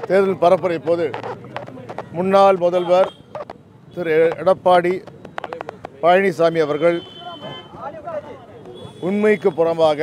தேர்தல் பரப்புரை போது முன்னாள் முதல்வர் திரு எடப்பாடி பழனிசாமி அவர்கள் உண்மைக்கு புறம்பாக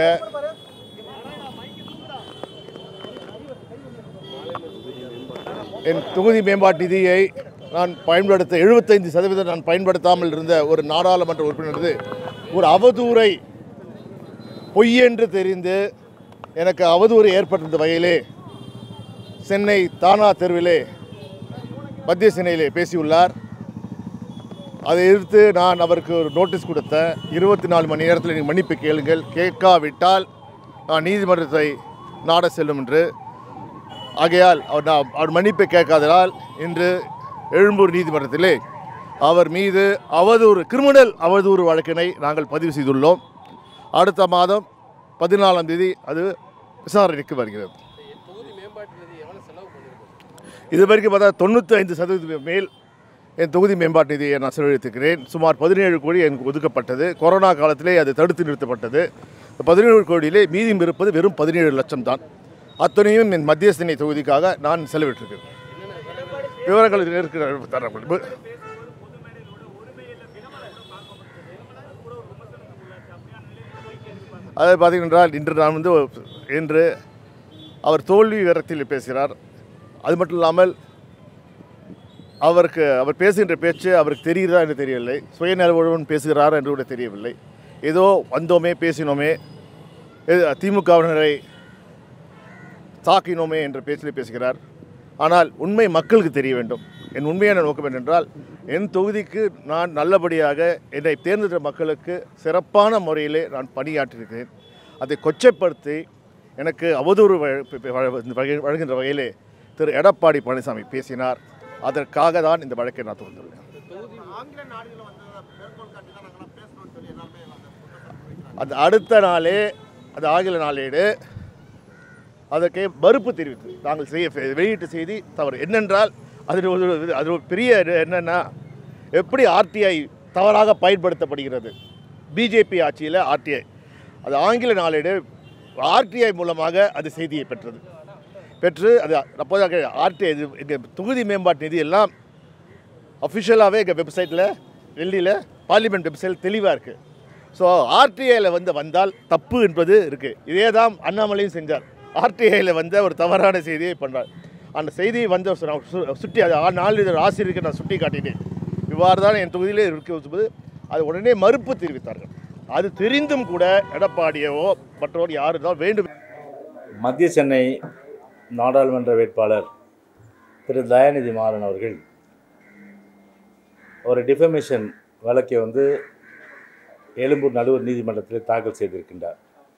என் தொகுதி மேம்பாட்டு நிதியை நான் பயன்படுத்த எழுபத்தைந்து சதவீதம் நான் பயன்படுத்தாமல் இருந்த ஒரு நாடாளுமன்ற உறுப்பினரது ஒரு அவதூறை பொய் என்று தெரிந்து எனக்கு அவதூறு ஏற்பட்டிருந்த வகையிலே சென்னை தானா தெருவிலே மத்திய சென்னையிலே பேசியுள்ளார் அதை எதிர்த்து நான் அவருக்கு ஒரு நோட்டீஸ் கொடுத்தேன் இருபத்தி நாலு மணி நேரத்தில் நீங்கள் மன்னிப்பு கேளுங்கள் கேட்காவிட்டால் நான் நீதிமன்றத்தை நாட செல்லும் என்று ஆகையால் அவர் நான் அவர் மன்னிப்பை கேட்காததால் இன்று எழும்பூர் நீதிமன்றத்திலே அவர் மீது அவதூறு கிரிமினல் அவதூறு வழக்கினை நாங்கள் பதிவு செய்துள்ளோம் அடுத்த மாதம் பதினாலாம் தேதி அது விசாரணைக்கு வருகிறது தொகுதி மேம்பாட்டு நிதி எவ்வளோ செலவு பண்ணியிருக்கோம் இது வரைக்கும் பார்த்தா தொண்ணூற்றி ஐந்து சதவீதம் மேல் என் தொகுதி மேம்பாட்டு நிதியை நான் செலவழித்திருக்கிறேன் சுமார் பதினேழு கோடி எனக்கு ஒதுக்கப்பட்டது கொரோனா காலத்திலே அது தடுத்து நிறுத்தப்பட்டது இந்த பதினேழு கோடியிலே மீதம் இருப்பது வெறும் பதினேழு லட்சம் தான் அத்தனையும் என் மத்திய சென்னை தொகுதிக்காக நான் செலவிட்டிருக்கிறேன் விவரங்கள் இதில் இருக்கிற தரேன் உங்களுக்கு. அது பார்த்தீங்கன்றால் இன்று நான் வந்து இன்று அவர் தோல்வி விரக்தியில் பேசுகிறார் அது மட்டும் இல்லாமல் அவருக்கு அவர் பேசுகின்ற பேச்சு அவருக்கு தெரிகிறதா என்று தெரியவில்லை சுயநலவுடன் பேசுகிறாரா என்று கூட தெரியவில்லை ஏதோ வந்தோமே பேசினோமே எது- திமுகவினரை தாக்கினோமே என்ற பேச்சில் பேசுகிறார் ஆனால் உண்மை மக்களுக்கு தெரிய வேண்டும் என் உண்மையான நோக்கம் என்னென்றால் என் தொகுதிக்கு நான் நல்லபடியாக என்னை தேர்ந்தெடுத்த மக்களுக்கு சிறப்பான முறையிலே நான் பணியாற்றியிருக்கிறேன் அதை கொச்சைப்படுத்தி எனக்கு அவதூறு வழ- ப- ப- வழ- வழி- வழங்குகின்ற வகையிலே திரு எடப்பாடி பழனிசாமி பேசினார் அதற்காக தான் இந்த வழக்கை நான் தொடர்ந்துள்ளேன் அந்த அடுத்த நாளே அது ஆங்கில நாளேடு அதற்கு மறுப்பு தெரிவித்து நாங்கள் செய்ய வெளியிட்ட செய்தி தவறு என்னென்றால் அதில் ஒரு இது- அது ஒரு பெரிய இது என்னென்னா எப்படி ஆர்டிஐ தவறாக பயன்படுத்தப்படுகிறது பிஜேபி ஆட்சியில் ஆர்டிஐ அது ஆங்கில நாளேடு ஆர்டிஐ மூலமாக அது செய்தியை பெற்றது பெற்று அது அப்போதாக ஆர்டிஐ இது எங்கள் தொகுதி மேம்பாட்டு நிதி எல்லாம் அஃபிஷியலாகவே எங்கள் வெப்சைட்டில் டெல்லியில் பார்லிமெண்ட் வெப்சைட் தெளிவாக இருக்குது ஸோ ஆர்டிஐயில் வந்து வந்தால் தப்பு என்பது இருக்குது இதே தான் அண்ணாமலையும் செஞ்சார் ஆர்டிஐயில் வந்த ஒரு தவறான செய்தியை பண்ணார் அந்த செய்தியை வந்து சு- சு- சுட்டி அது ஆ- நாளிதழ் ஆசிரியருக்கு நான் சுட்டி காட்டினேன் இவ்வாறு தான் என் தொகுதியிலே இருக்கும்போது அது உடனே மறுப்பு தெரிவித்தார்கள் அது தெரிந்தும் கூட எடப்பாடியவோ மற்றவர் யாரு தான் வேண்டும் மத்திய சென்னை நாடாளுமன்ற வேட்பாளர் திரு தயாநிதி மாறன் அவர்கள் ஒரு டிஃபமேஷன் வழக்கை வந்து எழும்பூர் நடுவர் நீதிமன்றத்தில் தாக்கல் செய்திருக்கின்றார்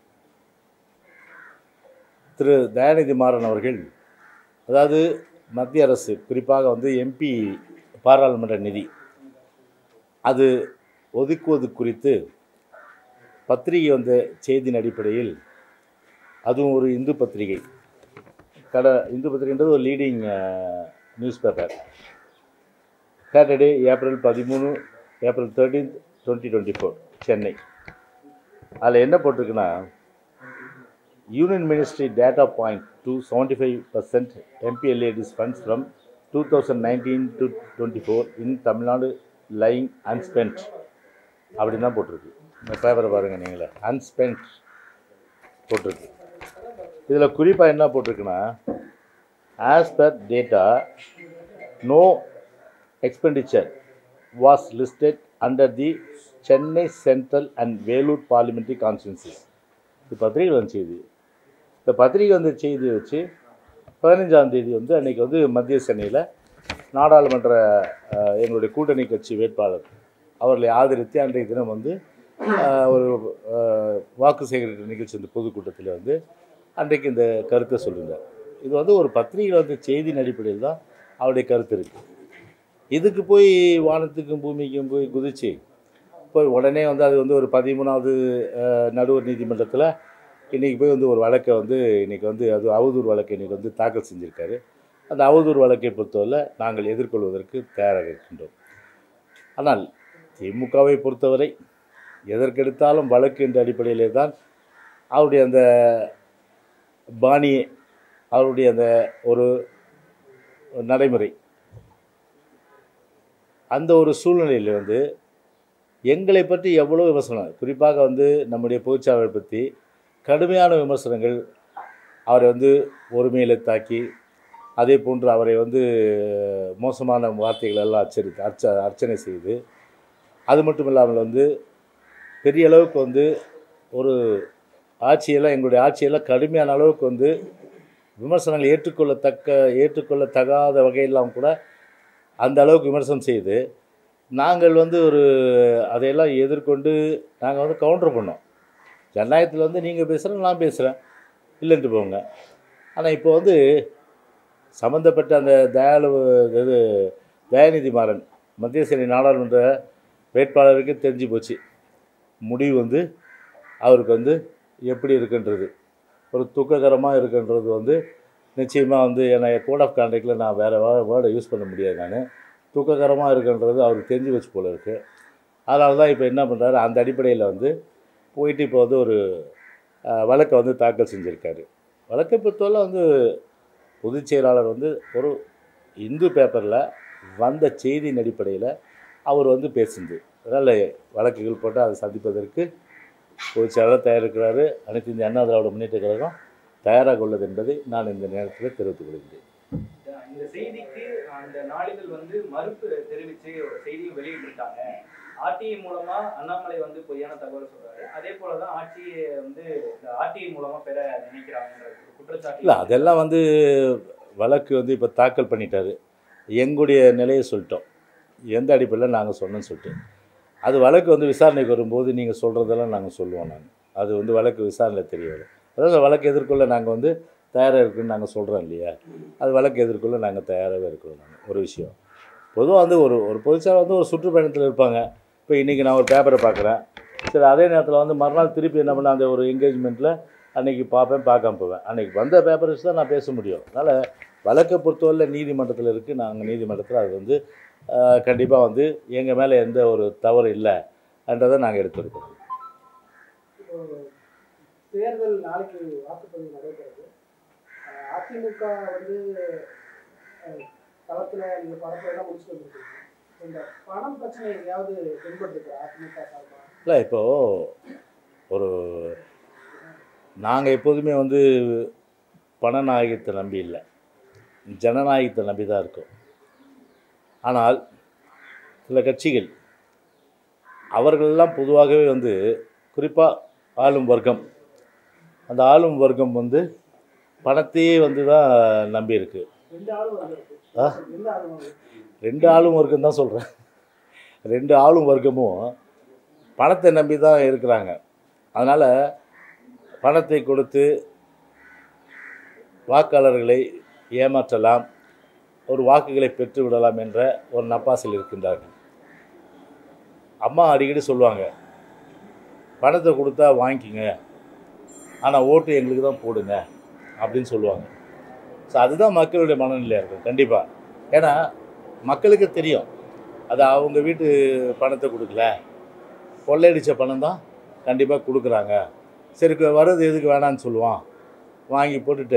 திரு தயாநிதி மாறன் அவர்கள் அதாவது மத்திய அரசு குறிப்பாக வந்து எம்பி பாராளுமன்ற நிதி அது ஒதுக்குவது குறித்து பத்திரிகை வந்த செய்தியின் அடிப்படையில் அதுவும் ஒரு இந்து பத்திரிகை கட இந்து பத்திரிகைன்றது ஒரு leading news paper Saturday April பதிமூணு April thirteenth twenty twenty four Chennai அதில் என்ன போட்டிருக்குன்னா union ministry data point to seventy five percent MPLADS funds from two thousand nineteen to twenty four in Tamil Nadu lying unspent அப்படின்னு தான் போட்டிருக்கு இந்த பேப்பரை பாருங்கள் நீங்களே அன்ஸ்பென்ட் போட்டிருக்கு இதில் குறிப்பாக என்ன போட்டிருக்குன்னா as per data no expenditure was listed under the Chennai central and Vellore parliamentary constituencies இது பத்திரிகை வந்து செய்தி இந்த பத்திரிகை வந்த செய்தியை வச்சு பதினஞ்சாம் தேதி வந்து அன்றைக்கி வந்து மத்திய சென்னையில் நாடாளுமன்ற அஹ், எங்களுடைய கூட்டணி கட்சி வேட்பாளர் அவர்களை ஆதரித்து அன்றைய தினம் வந்து அஹ், ஒரு அஹ், வாக்கு சேகரிக்கிற நிகழ்ச்சி இந்த பொதுக்கூட்டத்தில் வந்து அன்றைக்கு இந்த கருத்தை சொல்லியிருந்தார் இது வந்து ஒரு பத்திரிகையில் வந்து செய்தியின் அடிப்படையில் தான் அவருடைய கருத்து இருக்குது இதுக்கு போய் வானத்துக்கும் பூமிக்கும் போய் குதிச்சு போய் உடனே வந்து அது வந்து ஒரு பதிமூணாவது அஹ், நடுவர் நீதிமன்றத்தில் இன்றைக்கி போய் வந்து ஒரு வழக்கை வந்து இன்றைக்கி வந்து அது அவதூறு வழக்கை இன்றைக்கி வந்து தாக்கல் செஞ்சுருக்காரு அந்த அவதூறு வழக்கை பொறுத்தவரை நாங்கள் எதிர்கொள்வதற்கு தயாராக இருக்கின்றோம் ஆனால் திமுகவை பொறுத்தவரை எதற்கெடுத்தாலும் வழக்கு என்ற அடிப்படையிலே தான் அவருடைய அந்த பாணியை அவருடைய அந்த ஒரு ஒரு நடைமுறை அந்த ஒரு சூழ்நிலையில் வந்து எங்களை பற்றி எவ்வளோ விமர்சனம் குறிப்பாக வந்து நம்முடைய பொதுச்சாளரை பற்றி கடுமையான விமர்சனங்கள் அவரை வந்து ஒருமையில் தாக்கி அதே போன்று அவரை வந்து மோசமான வார்த்தைகள் எல்லாம் அச்சரித்து அர்ச்ச அர்ச்சனை செய்து அது மட்டும் இல்லாமல் வந்து பெரிய அளவுக்கு வந்து ஒரு ஆட்சியெல்லாம் எங்களுடைய ஆட்சியெல்லாம் கடுமையான அளவுக்கு வந்து விமர்சனங்கள் ஏற்றுக்கொள்ளத்தக்க ஏற்றுக்கொள்ளத்தகாத வகையெல்லாம் கூட அந்த அளவுக்கு விமர்சனம் செய்து நாங்கள் வந்து ஒரு அதையெல்லாம் எதிர்கொண்டு நாங்கள் வந்து கவுண்டர் பண்ணோம் ஜனநாயகத்தில் வந்து நீங்கள் பேசுகிறேன் நான் பேசுகிறேன் இல்லைன்ட்டு போங்க ஆனால் இப்போ வந்து சம்மந்தப்பட்ட அந்த தயாளு இது தயாநிதி மாறன் மத்திய சேனை நாடாளுமன்ற வேட்பாளருக்கு தெரிஞ்சு போச்சு முடிவு வந்து அவருக்கு வந்து எப்படி இருக்குன்றது ஒரு துக்ககரமாக இருக்குன்றது வந்து நிச்சயமாக வந்து என்னை கோட் ஆஃப் கான்டாக்டில் நான் வேறு வேர்டை யூஸ் பண்ண முடியாது நான் துக்ககரமாக இருக்குன்றது அவருக்கு தெரிஞ்சு வச்சு போல இருக்குது அதனால தான் இப்போ என்ன பண்ணுறாரு அந்த அடிப்படையில் வந்து போயிட்டு இப்போ வந்து ஒரு அஹ், வழக்கை வந்து தாக்கல் செஞ்சுருக்காரு வழக்கை பொறுத்தவரை வந்து பொதுச் செயலாளர் வந்து ஒரு இந்து பேப்பரில் வந்த செய்தியின் அடிப்படையில் அவர் வந்து பேசுந்து அதனால் வழக்குகள் போட்டு அதை சந்திப்பதற்கு பொதுச் செயலாளர் தயாரிக்கிறாரு அனைத்து இந்திய அண்ணா திராவிட முன்னேற்ற கழகம் தயாராக உள்ளது என்பதை நான் இந்த நேரத்தில் தெரிவித்துக் கொள்கிறேன் இந்த செய்திக்கு அந்த நாளிதழ் வந்து மறுப்பு தெரிவித்து ஒரு செய்தியை வெளியிட்டிருக்காங்க ஆர்டிஐ மூலமா அண்ணாமலை வந்து பொய்யான தகவல் சொல்றாரு அதே போலதான் ஆட்சியை வந்து இந்த ஆர்டிஐ மூலமா பெற நினைக்கிறாங்கன்ற ஒரு குற்றச்சாட்டு இல்லை அதெல்லாம் வந்து வழக்கு வந்து இப்போ தாக்கல் பண்ணிட்டாரு எங்களுடைய நிலையை சொல்லிட்டோம் எந்த அடிப்படையில் நாங்கள் சொன்னோன்னு சொல்லிட்டு அது வழக்கு வந்து விசாரணைக்கு வரும்போது நீங்கள் சொல்கிறதெல்லாம் நாங்கள் சொல்லுவோம் நாங்கள் அது வந்து வழக்கு விசாரணை தெரிய வரும் அதாவது வழக்கு எதிர்கொள்ள நாங்கள் வந்து தயாராக இருக்குன்னு நாங்கள் சொல்கிறோம் இல்லையா அது வழக்கு எதிர்கொள்ள நாங்கள் தயாராகவே இருக்கிறோம் நாங்கள் ஒரு விஷயம் பொதுவாக வந்து ஒரு ஒரு பொதுச்சாளர் வந்து ஒரு சுற்றுப்பயணத்தில் இருப்பாங்க இப்போ இன்றைக்கி நான் ஒரு பேப்பரை பார்க்குறேன் சரி அதே நேரத்தில் வந்து மறுநாள் திருப்பி என்ன பண்ண அந்த ஒரு என்கேஜ்மெண்ட்டில் அன்னைக்கு பார்ப்பேன் பார்க்காம போவேன் அன்னைக்கு வந்த பேப்பர்ஸ் தான் நான் பேச முடியும் அதனால் வழக்கை பொறுத்தவரை நீதிமன்றத்தில் இருக்குது நாங்கள் நீதிமன்றத்தில் அது வந்து கண்டிப்பாக வந்து எங்கள் மேலே எந்த ஒரு தவறு இல்லை என்றதை நாங்கள் எடுத்துருக்கோம் இப்போ தேர்தல் நாளைக்கு வாக்குப்பதிவு நடைபெறுது அஹ் அதிமுக வந்து அஹ், களத்துல நீங்க பரப்புரையெல்லாம் முடிச்சுட்டு வந்துருக்கீங்க இந்த பணம் பிரச்சனை எங்கேயாவது தென்பட்டிருக்கு அதிமுக சார்பா இல்லை இப்போது ஒரு நாங்கள் எப்போதுமே வந்து பணநாயகத்தை நம்பி இல்லை ஜனநாயகத்தை நம்பி தான் இருக்கோம் ஆனால் சில கட்சிகள் அவர்களெல்லாம் பொதுவாகவே வந்து குறிப்பாக ஆளும் வர்க்கம் அந்த ஆளும் வர்க்கம் வந்து பணத்தையே வந்து தான் நம்பியிருக்கு ரெண்டு ஆளும் வந்திருக்கு ஆ? எந்த ஆளும் வந்து ரெண்டு ஆளும் வர்க்கம் தான் சொல்கிறேன் ரெண்டு ஆளும் வர்க்கமும் பணத்தை நம்பி தான் இருக்கிறாங்க அதனால் பணத்தை கொடுத்து வாக்காளர்களை ஏமாற்றலாம் ஒரு வாக்குகளை பெற்று விடலாம் என்ற ஒரு நப்பாசில் இருக்கின்றார்கள் அம்மா அடிக்கடி சொல்லுவாங்க பணத்தை கொடுத்தா வாங்கிக்கிங்க ஆனால் ஓட்டு எங்களுக்கு தான் போடுங்க அப்படின்னு சொல்லுவாங்க ஸோ அதுதான் மக்களுடைய மனநிலையாக இருக்கும் கண்டிப்பாக ஏன்னா மக்களுக்கு தெரியும் அது அவங்க வீட்டு பணத்தை கொடுக்கல கொள்ளையடித்த பணம் தான் கண்டிப்பாக கொடுக்குறாங்க சரி கு- வர்றது எதுக்கு வேணான்னு சொல்லுவான் வாங்கி போட்டுட்டு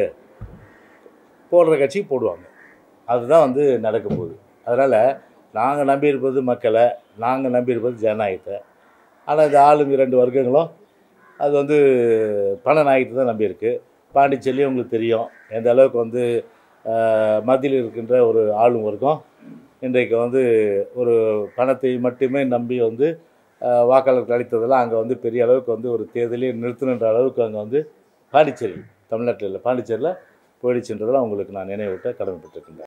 போடுற கட்சிக்கு போடுவாங்க அதுதான் வந்து நடக்க போகுது அதனால் நாங்கள் நம்பியிருப்பது மக்களை நாங்கள் நம்பியிருப்பது ஜனநாயகத்தை ஆனால் இந்த ஆளும் இரண்டு வர்க்கங்களும் அது வந்து பண நாயகத்தை தான் நம்பியிருக்கு பாண்டிச்சேரியும் உங்களுக்கு தெரியும் எந்த அளவுக்கு வந்து ஆஹ், மத்தியில் இருக்கின்ற ஒரு ஆளும் வர்க்கம் இன்றைக்கு வந்து ஒரு பணத்தை மட்டுமே நம்பி வந்து ஆஹ், வாக்காளர்கள் அளித்ததெல்லாம் அங்கே வந்து பெரிய அளவுக்கு வந்து ஒரு தேர்தலே நிறுத்தணுன்ற அளவுக்கு அங்கே வந்து பாண்டிச்சேரி தமிழ்நாட்டில் இல்லை பாண்டிச்சேரியில் போயிடுச்சுன்றதெல்லாம் உங்களுக்கு நான் நினைவூட்ட கடமைப்பட்டிருக்கின்றேன்